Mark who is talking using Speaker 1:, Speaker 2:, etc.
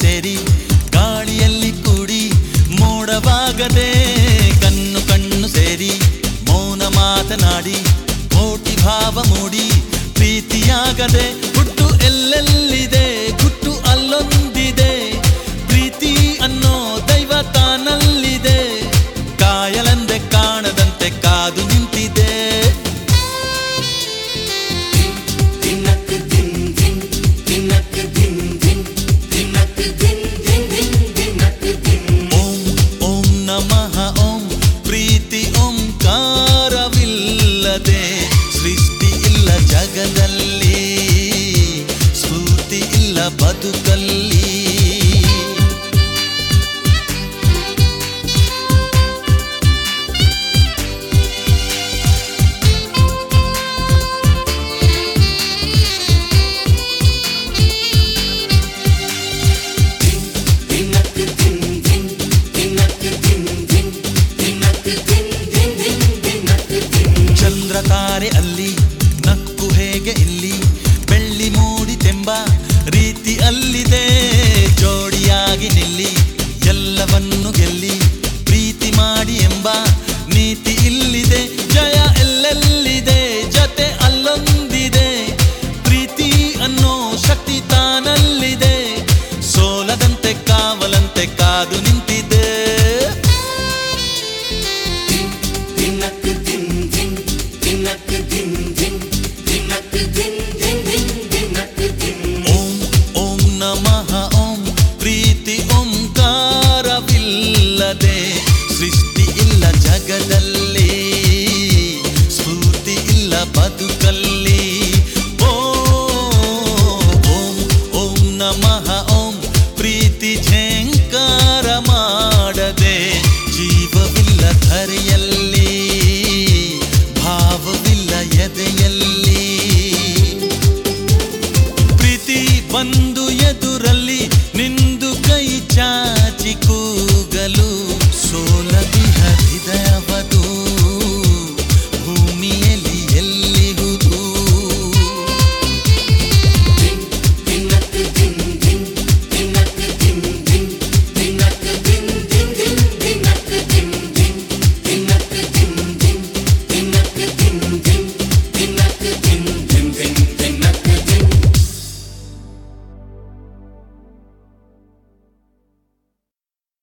Speaker 1: ಸೇರಿ ಗಾಳಿಯಲ್ಲಿ ಕೂಡಿ ಮೋಡವಾಗದೆ ಕಣ್ಣು ಕಣ್ಣು ಸೇರಿ ಮೌನ ಮಾತನಾಡಿ ಕೋಟಿ ಭಾವ ಮೂಡಿ ಪ್ರೀತಿಯಾಗದೆ ಹುಟ್ಟು ಎಲ್ಲೆಲ್ಲಿದೆ ಗುಟ್ಟು ಅಲ್ಲೊಂದಿದೆ ಪ್ರೀತಿ ಅನ್ನೋ ದೈವ ತಾನಲ್ಲಿದೆ ಕಾಯಲೆಂದೆ ಕಾಣದಂತೆ ಕಾದು ನಿಂತಿದೆ
Speaker 2: ದಿನಕ್ಕೆ ದಿನ್ ದಿನ್ ದಿನಕ್ಕೆ ದಿನ್ ದಿನ್ ದಿನಕ್ಕೆ ದಿನ್ ದಿನ್ ದಿನ್ ದಿನಕ್ಕೆ ದಿನ್
Speaker 1: ಓಂ ಓಂ ನಮಃ ಓಂ ಪ್ರೀತಿ ಓಂಕಾರವಿಲ್ಲದೆ ಸೃಷ್ಟಿ ಇಲ್ಲ ಜಗದಲ್ಲಿ ಸ್ಫೂರ್ತಿ ಇಲ್ಲ ಬದುಕಲ್ಲಿ